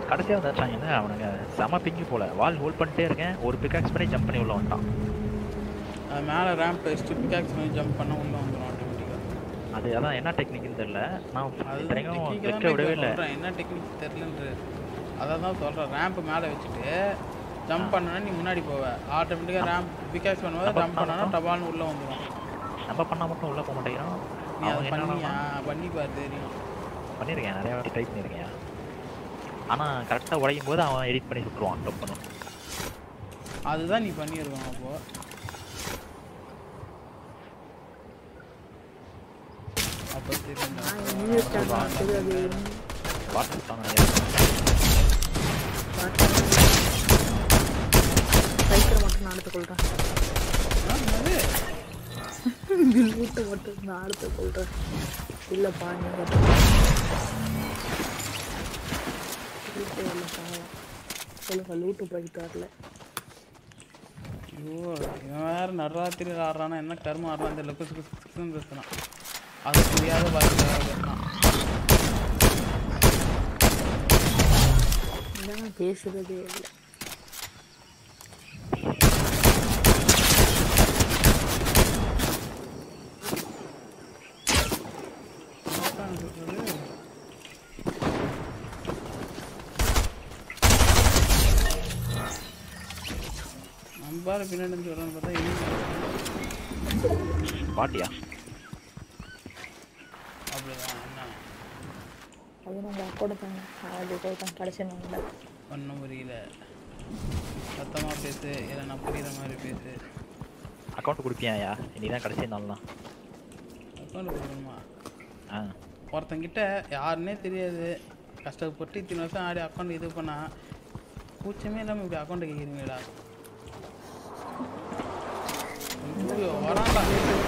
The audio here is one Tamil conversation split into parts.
கடைசியா வந்து அடிச்சாங்க அவனுங்க செம பிங்கி போல வால் ஹோல்ட் பண்ணிட்டே இருக்கேன் ஒரு பிக்காக்ஸ் பண்ணி ஜம்ப் பண்ணி உள்ள வந்துட்டான் அது மேலே ரேம்ப் வச்சுட்டு பிகாக்ஸ் பண்ணி ஜம்ப் பண்ண உள்ள வந்துடும் ஆட்டோமேட்டிக்காக அது அதான் என்ன டெக்னிக்னு தெரியல நான் அது இத்தனைக்கும் டெக்னிக்காக வைக்க விடவே இல்லை சொல்கிறேன் என்ன டெக்னிக் தெரிலன்றது அதை தான் சொல்கிறேன் ரேம்ப் மேலே வச்சுட்டு ஜம்ப் பண்ணனா நீ முன்னாடி போவ ஆட்டோமேட்டிக்காக ரேம்ப் பிகாக்ஸ் பண்ணும்போது அப்ப ஜம்ப் பண்ணனா அப்ப- டபால்னு உள்ளே வந்துடும் நம்ம பண்ணா மட்டும் உள்ள போக மாட்டேங்கிறான் நீ அதை அவன் பண்ணியா என்னன்னா பண்ணி பாரு தெரியும் பண்ணியிருக்கேன் நிறைய வாட்டி ட்ரை பண்ணியிருக்கேன் ஆனா கரெக்டாக உடையும் போது அவன் எடிட் பண்ணி சுட்டுருவான் டப்புன்னு அதுதான் நீ பண்ணியிருக்கணும் அப்போ அப்போ தெரியும்டா. நியூ ஸ்டார்ட் ஆகுது அது பார்த்து சுட்டான் நினைக்கிறேன் சைக்கிள் மட்டும் நான் எடுத்துக்கொள்கிறேன் ஆ, என்னது? லூட்டை மட்டும் நான் எடுத்துக்கொள்கிறேன் இல்லைப்பா நீங்கள் லூட்டு இல்லைப்பா சொல்லுங்க லூட்டு போயிட்டு வரல ஐயோ இவன் வேற நடுராத்திரி ஆடுறானா என்ன கரும ஆடுறான் தெரியல குசு குசு குசுன்னு பேசுறான் அது புரியாத பாருங்க பேசுறான் இதான் பேசுறதே இல்லை என்னப்பா சொல்றது? நம்பால பின்னாடி இருந்து சொல்றான்னு பார்த்தா இவன் பாட்டியா அப்படிதான் என்ன அது நம்ம அக்கோட தாங்க அது தான் கடைசி நாங்கள் ஒன்றும் புரியல சத்தமாக பேசு இல்லை நான் புரியுற மாதிரி பேசு அக்கௌண்ட் கொடுப்பியாயா நீ தான் கடைசி நாள் தான் அக்கௌண்ட் கொடுக்கணுமா ஆ ஒருத்தங்கிட்ட யாருன்னே தெரியாது கஷ்டப்பட்டு இத்தனை வருஷம் ஆடி அக்கௌண்ட் இது பண்ணா கூச்சமே இல்லாமல் இப்படி அக்கௌண்ட் கேட்குறீங்களா ஐயோ, வரான்டா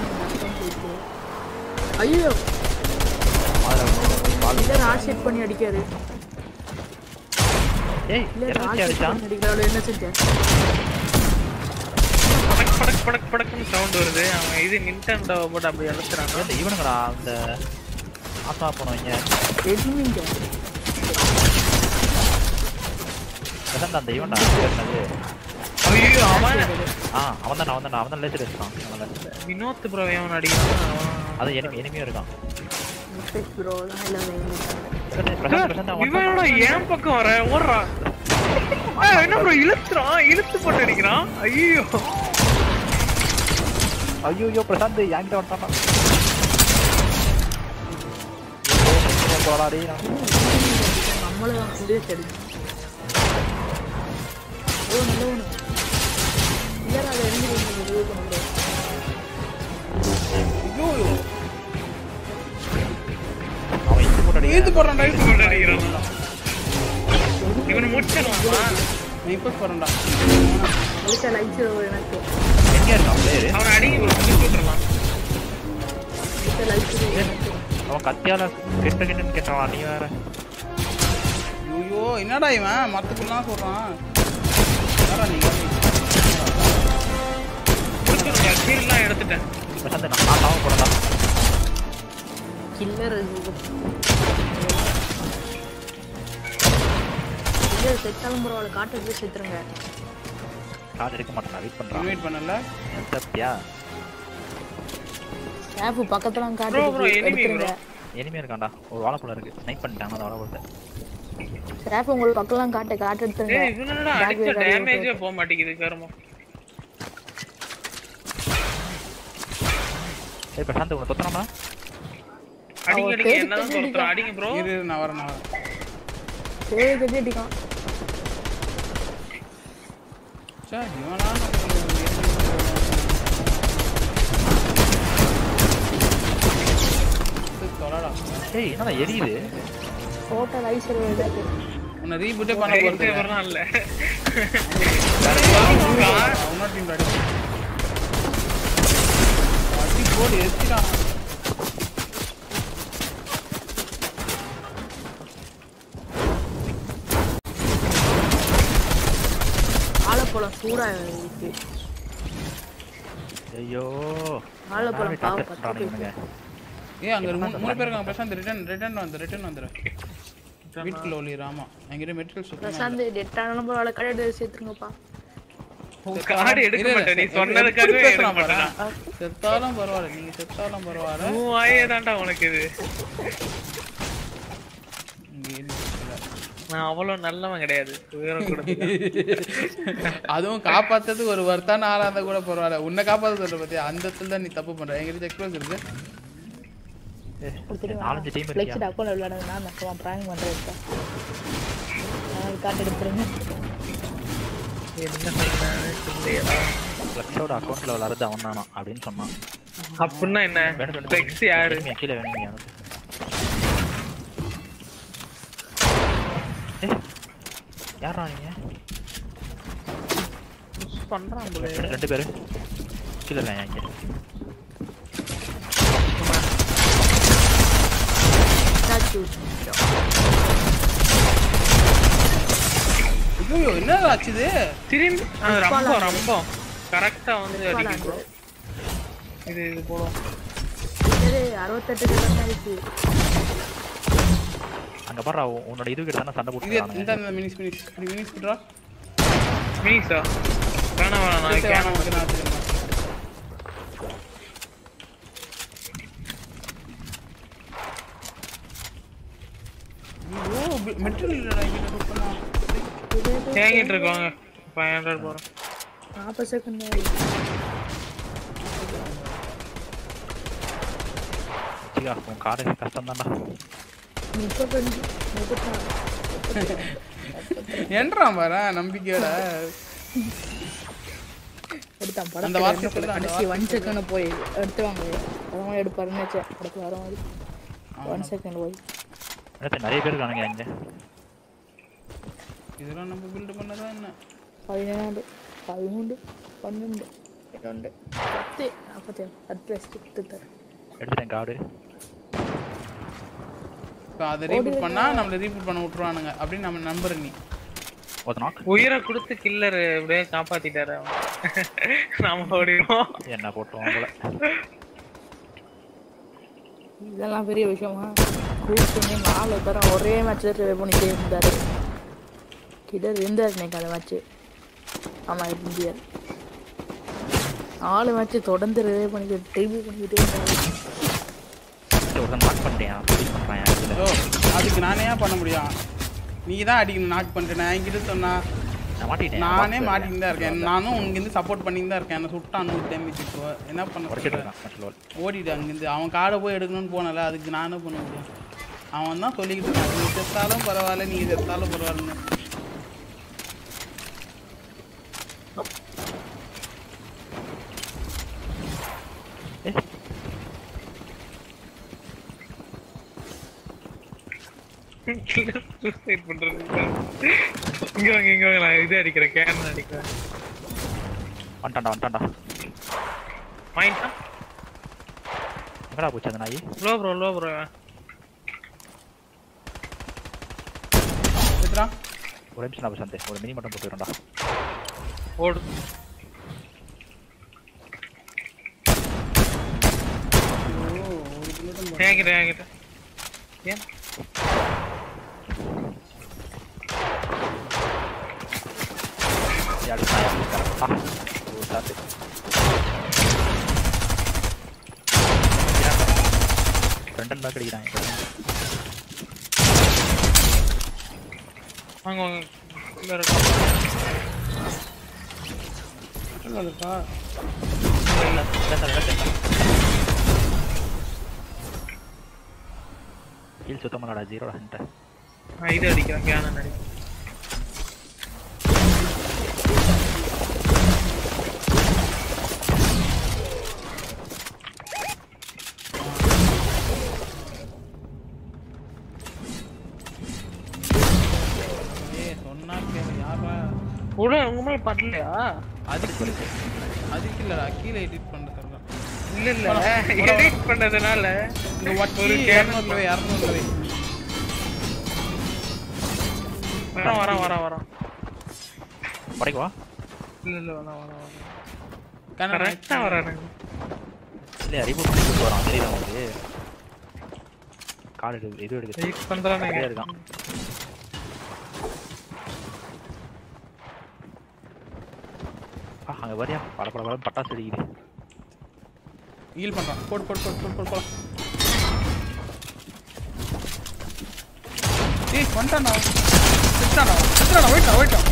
ஐயோ அதில் இல்லை ராட் செட் பண்ணி அடிக்காரு ஏய் இல்லை என்ன ராட் செட் அடிச்சான் பண்ணி அடிக்கிறாள் என்ன செஞ்சேன் படக் படக் படக் படக்குன்னு சவுண்ட் வருது அவன் இது நின்டெண்டோ போட்டு அப்படி அழுத்துறாங்க இந்த இவனுங்கடா அந்த ஆத்மா போனவங்க எதுவுமே எதான் அந்த இவன்டா என்னது ஐயோ அவன் ஆ அவன் தான் அவன் தான் அவன் தான் லேசர் வச்சுட்டான் அவன் வினோத் ப்ரோ அவன் அடிக்கிறான் அவன் அது எனிமி எனிமியும் இருக்கான் மிஸ்டேக் ப்ரோ தான் எல்லாமே பிரசாந்த் பிரசாந்த் அவன் இவனோட என் பக்கம் வர ஓடுறா ஆ, என்ன ப்ரோ இழுத்துறான் இழுத்து போட்டு அடிக்கிறான் ஐயோ ஐயோ ஐயோ பிரசாந்த் என்கிட்ட வந்துட்டான் போடாடி நம்மளை தான் இதே சரி ஓ நல்ல ஒன்று இல்லை அதை எழுதி இது பண்ண ஐயோ அவன் இட்டு போட்டு அடி இழுத்து போடுறான்டா இழுத்து போட்டு அடிக்கிறான் இவனை முடிச்சிடலாம் நான் இப்போ போடுறேன்டா அழிச்சா லைட்ஸ் எனக்கு எங்க இருக்கான் பேரு அவனை அடிக்க ஒரு முடிச்சு விட்டுறலாம் அழிச்சா லைட்ஸ் எனக்கு அவன் கத்தியால கெட்ட கெட்டுன்னு கேட்டான் நீ வேற ஐயோ என்னடா இவன் மற்றப்பெல்லாம் சொல்கிறான் யாரா நீ முடிச்சிருக்கா கீழெல்லாம் எடுத்துட்டேன் பிரசாந்த் நான் நான் லாபம் போடா கில்லர் இல்லை செத்தாலும் பரவாயில்ல காட்டு போய் செத்துருங்க கார்டு எடுக்க மாட்டேன் வெயிட் பண்றான் இன்வைட் பண்ணல சத்தியா ஸ்டாஃப் பக்கத்துல Bro, காட்டு bro, போய் enemy எடுத்துருங்க எனிமையா இருக்கான்டா ஒரு வாழைப்பழம் இருக்கு ஸ்னைப் பண்ணிட்டான் அந்த வாழைப்பழத்தை ஸ்டாஃப் உங்களுக்கு பக்கம்லாம் காட்டு காட்டு எடுத்துருங்க ஏய் இவனோட அடிச்ச Bag வேற டேமேஜே போக மாட்டேங்குது கருமம் ஏய் பிரசாந்த் உன்னை தொத்தனமா அடிங்க அவன் அடிங்க பேரு என்னதான் தெரிஞ்சுக்க. சொல்றான் அடிங்க ப்ரோ இரு இரு, நான் வரேன் நான் வரேன் சேவை கட்டி அடிக்கான் சே இவனா தொலைடா ஏய் என்னடா எரியுது டோட்டல் ஐஸ் இருக்கு உன்னை ரீபூட்டே பண்ண போறது வரலாம் இல்ல இன்னொரு டீம் அடி அடி போடு எத்திட்டான் வாழைப்பழம் சூடா இருக்கு ஐயோ வாழைப்பழம் நானே பாவம் டார்ச்சர் பண்றானுங்க பத்து இவனுங்க. ஏ அங்க ஒரு மூணு மூணு பேர் இருக்காங்க பிரசாந்த் ரிட்டர்ன் ரிட்டர்ன் வந்து ரிட்டர்ன் வந்துரு வீட்டுக்குள்ள ஒளிராமா என்கிட்ட மெட்டீரியல் சுத்தமா பிரசாந்த் டெட்டானாலும் பரவாயில்ல கடை எடுத்து சேர்த்துருங்கப்பா கார்டு எடுக்க இல்ல, இல்ல, மாட்டேன் நீ எப்படி- சொன்னதுக்காகவே எப்படி எடுக்க பேசுறான் பாரு. மாட்டேன் செத்தாலும் பரவாயில்ல நீங்க செத்தாலும் பரவாயில்ல உன் வாயே தான்டா உனக்கு இது இங்க இருக்கல. நான் அவ்வளவு நல்லவன் கிடையாது உயரம் கூட அதுவும் காப்பாத்துறதுக்கு ஒரு வருத்தான ஆளா இருந்தா கூட பரவாயில்ல உன்னை காப்பாத்த சொல்ற பத்தியா அந்த இடத்துல தான் நீ தப்பு பண்ற எங்கிட்ட எக்ஸ்பிரஸ் இருக்கு கொடுத்துட்டு நாலஞ்சு டீம் ஃப்ளெக்ஸிட் இருக்கியா அக்கௌண்ட் விளையாடுங்க நான் நக்கமாக ப்ராங்க் பண்ணுறேன் இப்போ நான் கார்டு எடுத்துருங்க என்ன சொன்னேன்னு சொல்லியா ஃப்ளெக்ஸோட அக்கௌண்ட்ல விளாடுறது அவன் தானா அப்படின்னு சொன்னான் அப்படின்னா என்ன வேணும் வேணும் ஃப்ளெக்ஸ் யாரு வேணுமியா? கீழே வேணுமியா யாரா நீங்க பண்றான் போல ரெண்டு- ரெண்டு பேரு கீழே இல்லை இங்க ஐயோ என்ன ஆச்சுது திரும்பி அது ரொம்ப ரொம்ப கரெக்டா வந்து அடிக்கும் bro. இது இது போடும் இது அறுபத்தெட்டு கிலோ இருக்கு அங்க பாரு அவன் உன்னோட இது கிட்ட தானே சண்டை இது போட்டு இந்த இந்த மினிஸ் மினிஸ் இப்படி மினிஸ் விட்றா மினிஸா வேணாம் வேணாம் நான் சரி, கேன வேணாம், உனக்கு நான் வச்சுக்கிறேன். ஐயோ மெட்டீரியல் இல்லடா இங்க சுத்தமா தேங்கிட்டு இருக்கோங்க ஃபைவ் ஹண்ட்ரட் போறோம் நாற்பது செகண்ட் வச்சுக்கா உன் காடு கஷ்டம் தான்டா முப்பத்தஞ்சு முப்பத்தாறு என்றான் பாரு நம்பிக்கையோட எடுத்தான் அந்த படத்துல வார்த்தை என்ன சொல்றா, அந்த கடைசி ஒன் செகண்ட் போய் எடுத்துவாங்க அதனால எடுப்பாருன்னு வச்சேன் அடுத்து வர மாதிரி ஒன் செகண்ட் போய் அடுத்து நிறைய பேர் இருக்கானுங்க இங்க இதெல்லாம் நம்ம பில்ட் பண்ணதா என்ன பதினேழு பதிமூன்று பன்னெண்டு ரெண்டு பத்து நாற்பத்தி பத்து பத்து தரேன் எடுத்துட்டேன் காடு இப்போ அதை ரீபூட் பண்ணா நம்மள ரீபூட் பண்ண விட்டுருவானுங்க அப்படின்னு நம்ம நம்புற நீ ஒரு நாக் உயிரை கொடுத்து கில்லர் இப்படியே காப்பாத்திட்டாரு அவன் நாம ஓடிடுவோம் என்ன போட்டுருவோம் போல இதெல்லாம் பெரிய விஷயமா கூப்பிட்டு நாலு தரம் ஒரே மேட்ச்ல ட்ரை பண்ணிட்டே இருந்தாரு கிட்ட இருந்தார் இன்னைக்கு அந்த மேட்ச் ஆமா இந்தியர் நாலு மேட்ச் தொடர்ந்து ரிவே பண்ணிக்கிட்டு ட்ரிபியூ பண்ணிக்கிட்டே இருந்தாரு ஒருத்தன் நாக் பண்ணிட்டேன் ஃபீல் பண்றான் இதுல ஓ அதுக்கு நானே ஏன் பண்ண முடியும் நீ தான் அடிக்கணும் நாக் பண்ணிட்டு நான் என்கிட்ட சொன்னா நான் மாட்டிட்டேன் நானே மாட்டின்னு தான் இருக்கேன் நானும் இங்கேருந்து சப்போர்ட் பண்ணிட்டு தான் இருக்கேன் என்ன சுட்டான் நூறு டேமேஜ் இப்போ என்ன பண்ண உடச்சிட்டு சொல்ற? இருக்கான் மற்ற லெவல் ஓடிட்டு அங்கேருந்து அவன் காடை போய் எடுக்கணும்னு போனல அதுக்கு நானே பண்ண முடியும் அவன் தான் சொல்லிக்கிட்டு இருக்கான் நீ செத்தாலும் பரவாயில்ல நீ செத்தாலும் பரவாயில்லன்னு சூசைட் பண்றது இங்க வாங்க இங்க வாங்க நான் இது அடிக்கிறேன் கேன் அடிக்கிறேன் வந்துட்டான்டா வந்துட்டான்டா வாங்கிட்டா எங்கடா போச்சு அந்த நாய் லோ ப்ரோ லோ ப்ரோ செத்துறா ஒரு நிமிஷம் நான் சந்தே ஒரு மினி மட்டும் போட்டுக்கிறேன்டா ஓடு ஐயோ ஒரு கிலோமீட்டர் ஏங்கிட்ட ஏங்கிட்ட ஏன் யாரு நாயா ஆ ஒரு சாத்து ரெண்டன் பேக் அடிக்கிறான் வாங்க வாங்க உள்ள இருக்கோம் இருக்கா இல்ல இல்ல ஹீல் சுத்தமாடா ஜீரோ ஹண்ட நான் இது அடிக்கிறேன் கேன் அடிக்கிறேன் ஏய் சொன்னா கேளு யாரா கூட உங்க மேல படலையா அதுக்கு அதுக்கு இல்லடா கீழே எடிட் பண்ண சொல்றேன் இல்ல இல்ல எடிட் பண்ணதுனால இந்த ஒட்டி ஒரு இரநூறுல இரநூறுல வரேன் வரேன் வரேன் வரேன் உடைக்குவா இல்ல இல்ல வரேன் வரேன் வரேன் கரெக்டா கரெக்டா வரேன் இல்லையா ரிமூவ் பண்ணி கூட்டு வரான் தெரியுதா உங்களுக்கு கார்டு இது எடுக்குது வெயிட் பண்றானே அப்படியே இருக்கான் ஆ, அங்க வரியா பட பட பட பட்டாசு அடிக்குது ஹீல் பண்றான் போடு போடு போடு போடு போடு போலாம் ஏய் வந்துட்டான்டா செத்தான்டா செத்தான்டா போயிட்டான் போயிட்டான்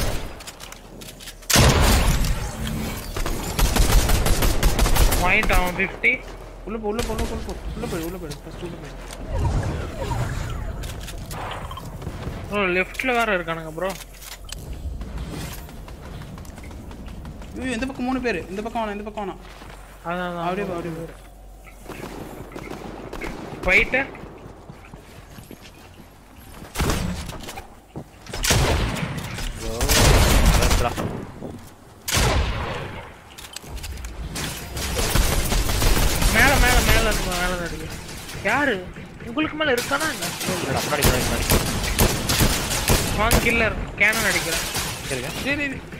வாங்கிட்டான் அவன் ஃபிஃப்டி உள்ள போ உள்ள போ உள்ள போ உள்ள போ உள்ள போய் உள்ள போய் ஃபர்ஸ்ட் உள்ள போய் ப்ரோ லெஃப்ட்ல வேற இருக்கானுங்க ப்ரோ ஐயோ இந்த பக்கம் மூணு பேர் இந்த பக்கம் வேணாம் இந்த பக்கம் வேணாம் அதான் அப்படியே போ, அப்படியே போ. ஃபைட்டு ஐயோ வேஸ்ட்ரா. மேல மேல மேல இருக்கு மேல இருக்கு யாரு உங்களுக்கு மேல இருக்கானா என்ன இல்லடா, முன்னாடி முன்னாடி முன்னாடி வாங்க கில்லர் கேனன் அடிக்கிறேன் சரிங்க டேய், டேய், டேய்.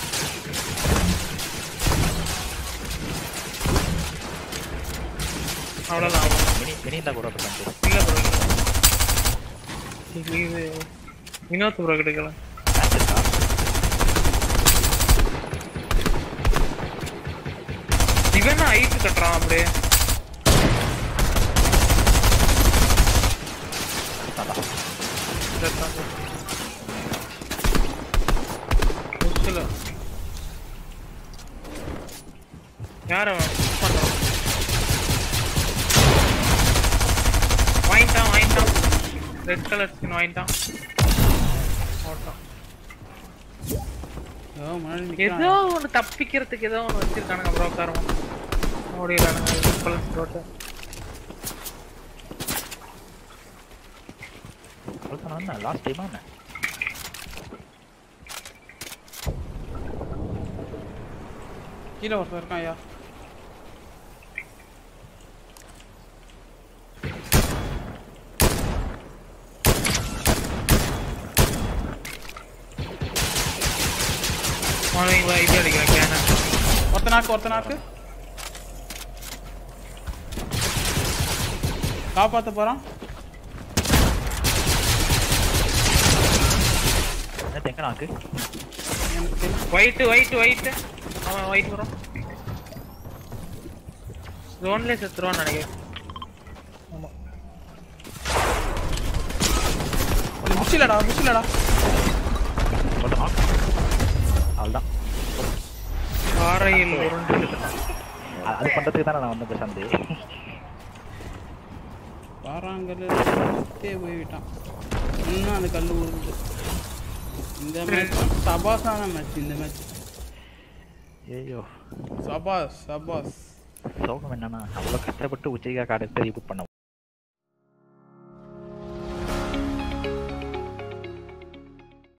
அவ்வளவுதான் மினி மினி இருந்தா கூட பிரச்சனை இல்ல ப்ரோ இது வினோத் ப்ரோ கிடைக்கலாம் மேட்ச் இருக்கா இவன் ஹைட் கட்டுறான் அப்படியே அதான். செத்தான். புஷ்ல. யார் அவன் புஷ் பண்றான் வாங்கிட்டான் வாங்கிட்டான் ரெட் கலர் ஸ்கின் வாங்கிட்டான் போட்டான் ஐயோ, முன்னாடி ஏதோ நிக்கிறான். ஒன்று தப்பிக்கிறதுக்கு ஏதோ ஒன்று வச்சிருக்கானுங்க ப்ரோக்காரன் ஓடிடுறானுங்க ரெட் கலர் போட்டு அவ்வளவுதானா என்ன லாஸ்ட் டைமா என்ன கீழே ஒருத்தன் இருக்கான் ஐயா அவனுங்க இது அடிக்கிறான் கேனன் ஒருத்த நாக்கு ஒருத்த நாக்கு காப்பாத்த போறான் என்ன தெங்க நாக்கு எனக்கு தெரியும் ஒயிட் ஒயிட் ஒயிட் அவன் ஒயிட் வரும் ஜோன்லேயே செத்துருவான்னு நினைக்கிறேன் ஆமா முச்சிலடா முச்சிலடா ஒருத்தன் knock. அவ்வளவுதான் பாறையில் உருண்டு செத்துட்டான். அ- அது பண்றதுக்கு தானே நான் வந்தேன் பிரசாந்த் பாறாங்கல்ல சுத்தே போய்விட்டான் இன்னும் அந்த கல் உருது இந்த மேட்ச் சபாஸான மேட்ச் இந்த மேட்ச் ஐயோ சபாஸ் சபாஸ் சோகம் என்னன்னா அவ்வளவு கஷ்டப்பட்டு உச்சிகா கார்டு ரீபூட் பண்ண